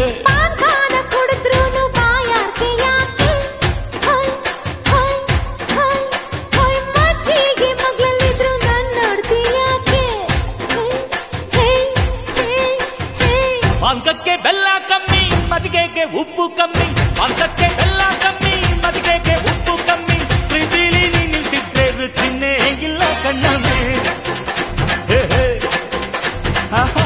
ಪಾನ್ಖಾನ ಕುಡಿದ್ರೂನು ಬಾಯಾರ್ಕೆ ಯಾಕೆ ಹೊಯ್ ಹೊಯ್ ಹೊಯ್ ಹೊಯ್ ಮಜ್ಜಿಗೆ ಮಗ್ಳಲ್ಲಿದ್ರು ನನ್ ನೋಡ್ತಿ ಯಾಕೆ ಹೇ ಹೇ ಹೇ ಪಾಂಕಕ್ಕೆ ಬೆಲ್ಲ ಕಮ್ಮಿ ಮಜ್ಜಿಗೆಗೆ ಉಪ್ಪು ಕಮ್ಮಿ ಪಾಂಕಕ್ಕೆ ಬೆಲ್ಲ ಕಮ್ಮಿ ಮಜ್ಜಿಗೆಗೆ ಉಪ್ಪು ಕಮ್ಮಿ ಪ್ರೀತಿಲಿ ನಿಂತಿದ್ರೆ ರುಚಿನೇ ಇಲ್ಲ ಕಣ್ಣಮ್ಮೆ ಹೇ ಹೇ ಆಹಾ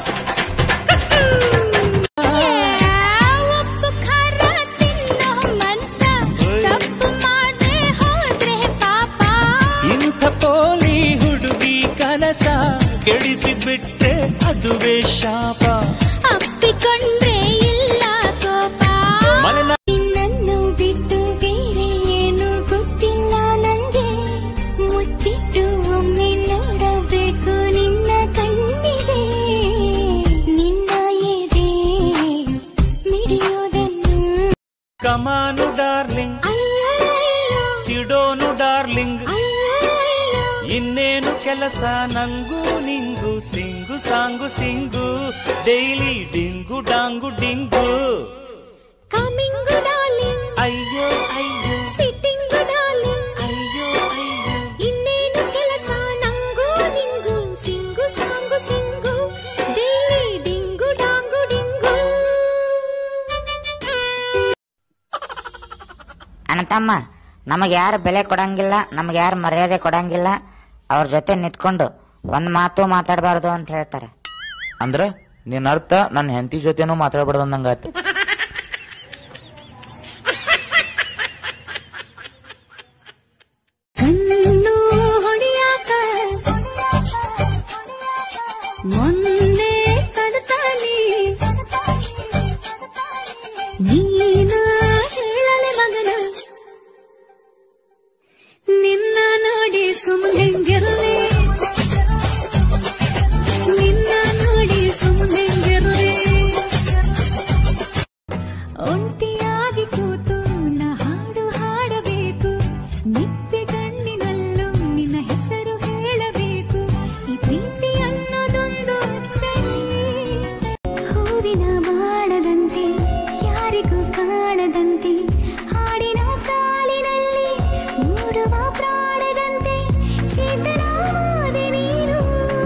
ಉಪ್ಪು ಖಾರ ತಿನ್ನೋ ಮನ್ಸ ತಪ್ಪು ಮಾಡದೆ ಹೋದ್ರೆ ಪಾಪ ಇಂಥ ಪೋಲಿ ಹುಡುಗಿ ಕನಸ ಕೆಡಿಸಿಬಿಟ್ರೆ ಅದುವೇ ಶಾಪ ಅಪ್ಪಿಕೊಂಡ್ರೆ ಇಲ್ಲ ಕೋಪ ಮಲೆನಾ ನಿನ್ನನ್ನು ಬಿಟ್ಟು ಬೇರೆ ಏನು ಗೊತ್ತಿಲ್ಲ ನಂಗೆ ಮುಚ್ಚಿಟ್ಟು ಒಮ್ಮೆ ನೋಡಬೇಕು ನಿನ್ನ ಕಣ್ಣಿಗೆ ನಿನ್ನ ಎದೆ ಮಿಡಿಯೋದನ್ನು ಕಮಾನು ಡಾರ್ಲಿಂಗ್ ಅಯ್ಯಯ್ಯೋ, ಸಿಡೋನು ಡಾರ್ಲಿಂಗ್ ಅಯ್ಯಯ್ಯೋ. ಇನ್ನೇನು ಕೆಲಸ ನಂಗೂ ನಿಂಗು sing song sing daily ding dong ding Coming darling, ಅಯ್ಯೋ ಅಯ್ಯೋ sitting darling. ಅಯ್ಯೋ ಅಯ್ಯೋ ಇನ್ನೇನು ಕೆಲಸ ನಂಗೂ ನಿಂಗು sing song sing daily ding dong ding ಅಣ್ಣ ತಮ್ಮ ನಮಗೆ ಯಾರು ಬೆಲೆ ಕೊಡಂಗಿಲ್ಲ ನಮಗೆ ಯಾರು ಮರ್ಯಾದೆ ಕೊಡಂಗಿಲ್ಲ ಅವ್ರ ಜೊತೆ ನಿಂತ್ಕೊಂಡು ಒಂದ್ ಮಾತು ಮಾತಾಡಬಾರ್ದು ಅಂತ ಹೇಳ್ತಾರೆ ಅಂದ್ರೆ ನಿನ್ನ ಅರ್ಥ ನನ್ನ ಹೆಂಡತಿ ಜೊತೆನೂ ಮಾತಾಡ್ಬಾರ್ದು ಅಂದಂಗಾಯ್ತು ಕಣ್ಣು ಹೊಡಿಯಾಕ ಮೊನ್ನೆ ಕದತಾಲಿ ನೀನ ಹೇಳಲೆ ಮಗನ ನಿನ್ನ ನೋಡಿ ಸುಮ್ಮನೆಂಗಿರ್ಲಿ ನಿನ್ನ ನೋಡಿ ಸುಮ್ಮನೆಂಗಿರ್ಲಿ ಒಂಟಿಯಾಗಿ ಕೂತು ನಾ ಹಾಡು ಹಾಡಬೇಕು ನಿತ್ಯ ಕಣ್ಣಿನಲ್ಲೂ ನಿನ್ನ ಹೆಸರು ಹೇಳಬೇಕು ಈ ಪ್ರೀತಿ ಅನ್ನೋದೊಂದು ಅಚ್ಚರಿ ಹೂವಿನ ಬಾಣದಂತೆ ಯಾರಿಗೂ ಕಾಣದಂತೆ ಹಾಡಿನ ಸಾಲಿನಲ್ಲಿ ಮೂಡುವ ಪ್ರಾಣದಂತೆ ಶೀತನಾದೆ ನೀನು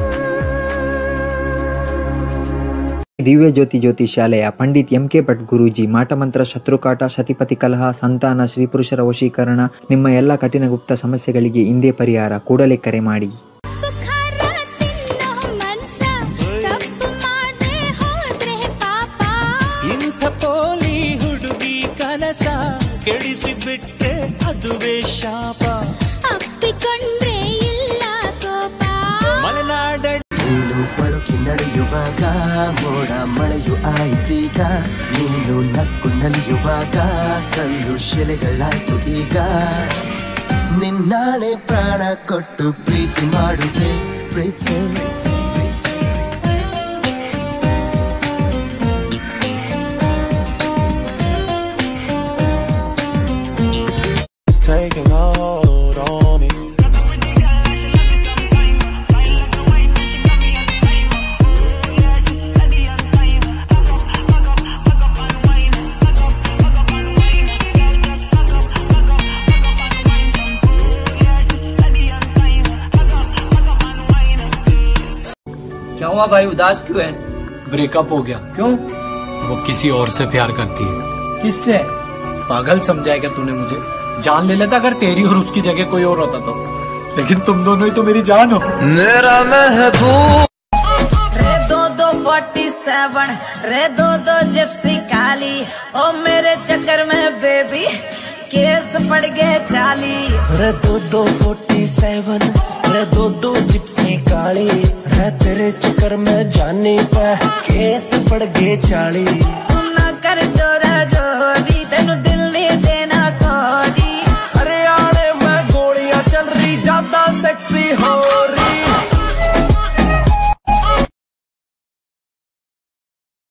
ದಿವ್ಯ ಜ್ಯೋತಿ ಜ್ಯೋತಿ ಶಾಲೆಯ ಪಂಡಿತ್ ಎಂ ಕೆ ಭಟ್ ಗುರೂಜಿ ಮಾಟಮಂತ್ರ ಶತ್ರುಕಾಟ ಶತಿಪತಿ ಕಲಹ ಸಂತಾನ ಶ್ರೀ ಪುರುಷರ ವಶೀಕರಣ ನಿಮ್ಮ ಎಲ್ಲ ಕಠಿಣ ಗುಪ್ತ ಸಮಸ್ಯೆಗಳಿಗೆ ಇಂದೇ ಪರಿಹಾರ ಕೂಡಲೇ ಕರೆ ಮಾಡಿ ಖಾರ ತಿನ್ನೋ ಮನ್ಸ ತಪ್ಪು ಮಾಡದೆ ಹೋದ್ರೆ ಪಾಪ ಇಂಥ ಪೋಲಿ ಹುಡುಗಿ ಕನಸ ಕೆಡಿಸಿಬಿಟ್ರೆ ಅದುವೇ ಶಾಪ ಅಪ್ಪಿಕೊಂಡ್ರೆ ಇಲ್ಲ ಕೋಪ ಮಲೆನಾಡ ನೀನು ಪಳುಕಿ ನಡೆಯುವಾಗ ಮೋಡ ಮಳೆಯು ಆಯ್ತೀಗ ನೀನು ನಕ್ಕು ನಲಿಯುವಾಗ ಕಲ್ಲು ಶಿಲೆಗಳಾಯ್ತು ಈಗ ನಿನ್ನಾಣೆ ಪ್ರಾಣ ಕೊಟ್ಟು ಪ್ರೀತಿ ಮಾಡುವೆ ಪ್ರೀತಿ taking a hold on me. क्या हुआ भाई उदास क्यों है ब्रेकअप हो गया क्यों वो किसी और से प्यार करती है किससे पागल समझाएगा तूने मुझे जान ले लेता अगर तेरी और उसकी जगह कोई और होता तो लेकिन तुम दोनों ही तो मेरी जान हो मेरा महबूब रे दो दो फोर्टी सेवन रे दो दो जिप्सी काली ओ मेरे चक्कर में बेबी केस पड़ गए चाली रे दो दो फोर्टी सेवन रे दो दो जिप्सी काली रे तेरे चक्कर में जानी पे केस पड़ गए चाली तुम ना कर जोरा जोरी